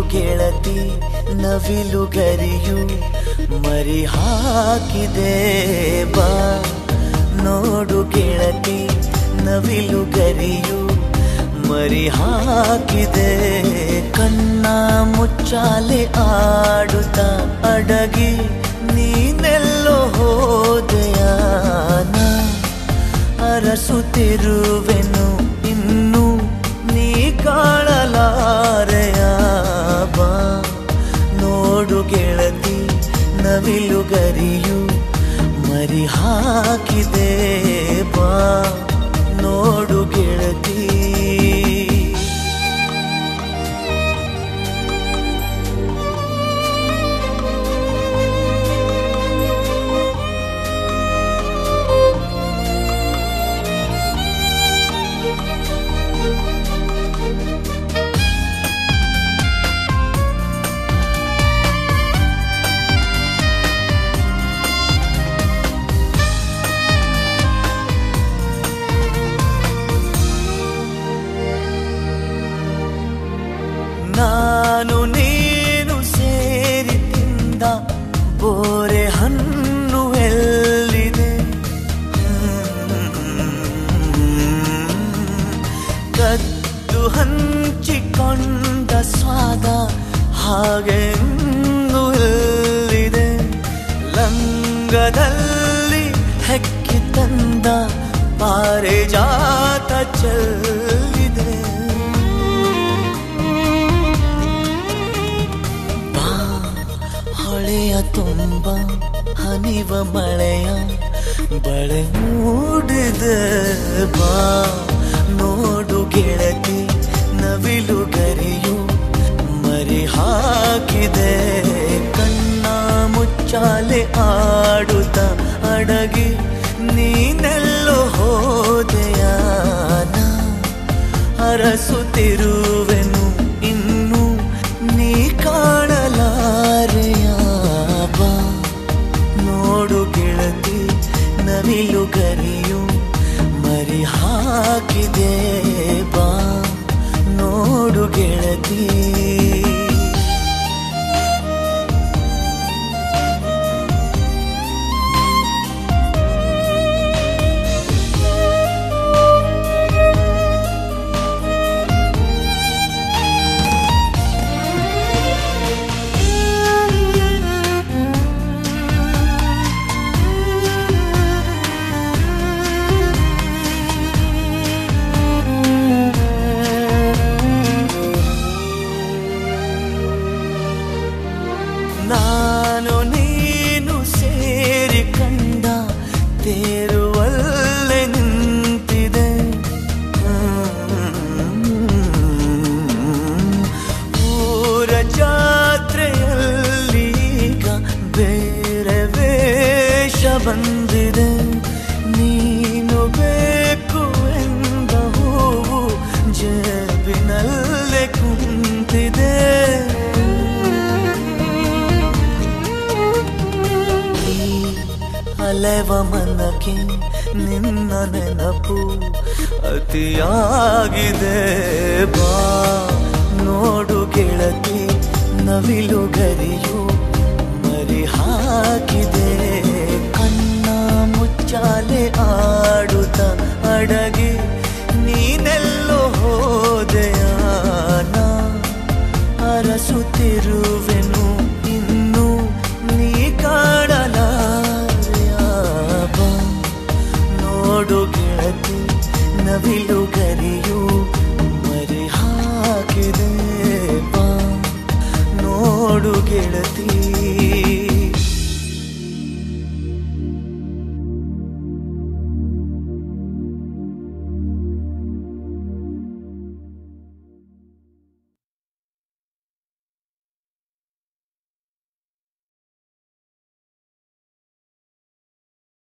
ಗೆಳತಿ ನವಿಲು ಗರಿಯು ಮರಿ ಹಾಕಿದೆ ಬಾ ನೋಡು ಗೆಳತಿ ನವಿಲು ಗರಿಯು ಮರಿ ಹಾಕಿದೆ ಕಣ್ಣ ಮುಚ್ಚಾಲೆ ಆಡುತ್ತ ಅಡಗಿ ನೀನೆಲ್ಲೋ ಹೋದೆಯಾನ ಅರಸುತ್ತಿರುವೆನು ಇನ್ನು ನೀ ಕಾಣಲಾರೆಯ ಬಾ ನೋಡು ಗೆಳತಿ ನವಿಲು ಗರಿಯು ಮರಿ ಹಾಕಿದೆ ಬಾ ನೋಡು ಗೆಳತಿ ನಾನು ನೀನು ಸೇರಿ ತಿಂದ ಬೋರೆ ಹಣ್ಣು ಎಲ್ಲಿದೆ ಕದ್ದು ಹಂಚಿಕೊಂಡ ಸ್ವಾದ ಹಾಗೆ ಇನ್ನೂ ಎಲ್ಲಿದೆ ಲಂಗದಲ್ಲಿ ಹೆಕ್ಕಿ ತಂದ ಪಾರಿಜಾತ ಚೆಲ್ಲಿದೆ ಬಾ ಹೊಳೆಯ ತುಂಬ ಹನಿವ ಮಳೆಯ ಬಳೆ ಮೂಡಿದೆ ಬಾ ನೋಡು ಗೆಳತಿ ನವಿಲು ಗರಿಯು ಮರಿ ಹಾಕಿದೆ ಕಣ್ಣ ಮುಚ್ಚಾಲೆ ಆಡುತ್ತ ಅಡಗಿ ನೀನೆಲ್ಲೋ ಹೋದೆಯಾನ ಅರಸುತ್ತಿರುವೆನು ಇನ್ನು ನೀ ಕಾಣಲಾರೆಯ ಬಾ ನೋಡು ಗೆಳತಿ ನವಿಲು ಗರಿಯು ಮರಿ ಹಾಕಿದೆ ಬಾ ನೋಡು ಗೆಳತಿ ನಾನು ನೀನು ಸೇರಿ ಕಂಡ ತೇರುವಲ್ಲೇ ನಿಂತಿದೆ ಊರ ಜಾತ್ರೆಯಲ್ಲಿ ಈಗ ಬೇರೆ ವೇಷ ಬಂದಿದೆ ನೀನು ಬೇಕು ಎಂದ ಹೂವು ಜೇಬಿನಲ್ಲೇ ಕುಂತಿದೆ ಈ ಅಲೆವ ಮನಕ್ಕೆ ನಿನ್ನ ನೆನಪು ಅತಿಯಾಗಿದೆ ಬಾ ನೋಡು ಗೆಳತಿ ನವಿಲು ಗರಿಯು ಮರಿ ಹಾಕಿದೆ ಕಣ್ಣ ಮುಚ್ಚಾಲೆ ಆಡುತ್ತ ಅಡಗಿ ನೀನೆಲ್ಲೋ ಹೋದೆಯಾನ ಅರಸುತ್ತಿರುವೆನು ಇನ್ನು ನೀ ಕಾಣಲಾರೆಯ ಬಾ ನೋಡು ಗೆಳತಿ ನವಿಲು